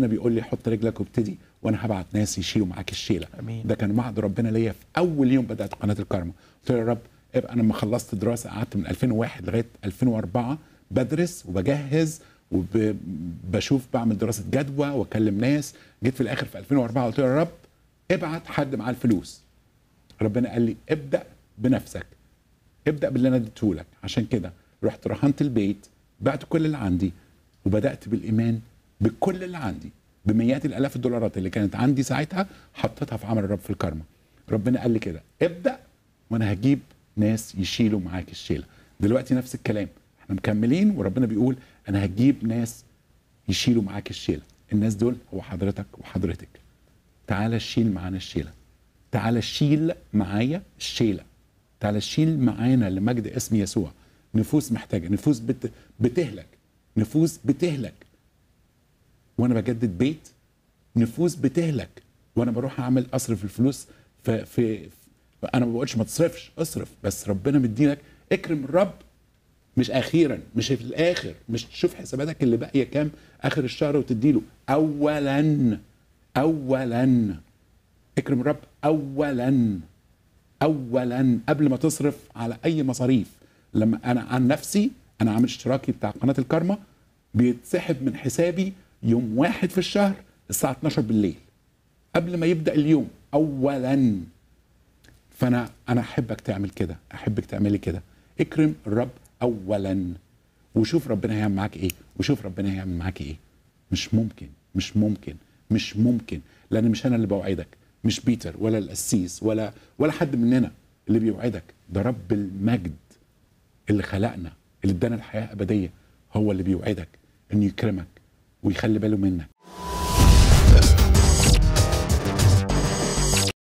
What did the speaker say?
ربنا بيقول لي حط رجلك وابتدي وانا هبعت ناس يشيلوا معاك الشيله أمين. ده كان وعد ربنا ليا في اول يوم بدات قناه الكرمه قلت له يا رب ابقى انا لما خلصت دراسه قعدت من 2001 لغايه 2004 بدرس وبجهز وبشوف بعمل دراسه جدوى واكلم ناس جيت في الاخر في 2004 قلت له يا رب ابعت حد معاه الفلوس ربنا قال لي ابدا بنفسك ابدا باللي انا اديته لك عشان كده رحت رهنت البيت بعت كل اللي عندي وبدات بالايمان بكل اللي عندي بمئات الالاف الدولارات اللي كانت عندي ساعتها حطيتها في عمل الرب في الكرمه ربنا قال لي كده ابدا وانا هجيب ناس يشيلوا معاك الشيله دلوقتي نفس الكلام احنا مكملين وربنا بيقول انا هجيب ناس يشيلوا معاك الشيله الناس دول هو حضرتك وحضرتك تعالى شيل معانا الشيله تعالى شيل معايا الشيله تعالى شيل معانا لمجد اسم يسوع نفوس محتاجه نفوس بت... بتهلك نفوس بتهلك وانا بجدد بيت نفوس بتهلك وانا بروح اعمل اصرف الفلوس في, في... في انا ما بقولش ما تصرفش اصرف بس ربنا مدينك اكرم الرب مش اخيرا مش في الاخر مش تشوف حساباتك اللي باقيه كام اخر الشهر وتديله اولا اولا اكرم الرب اولا اولا قبل ما تصرف على اي مصاريف لما انا عن نفسي انا عامل اشتراكي بتاع قناه الكارما بيتسحب من حسابي يوم واحد في الشهر الساعه 12 بالليل قبل ما يبدا اليوم اولا فانا انا احبك تعمل كده احبك تعملي كده اكرم الرب اولا وشوف ربنا هيعمل معاك ايه وشوف ربنا هيعمل معاك ايه مش ممكن مش ممكن مش ممكن لان مش انا اللي بوعدك مش بيتر ولا القسيس ولا ولا حد مننا اللي بيوعدك ده رب المجد اللي خلقنا اللي ادانا الحياه ابديه هو اللي بيوعدك انه يكرمك ويخلي باله منك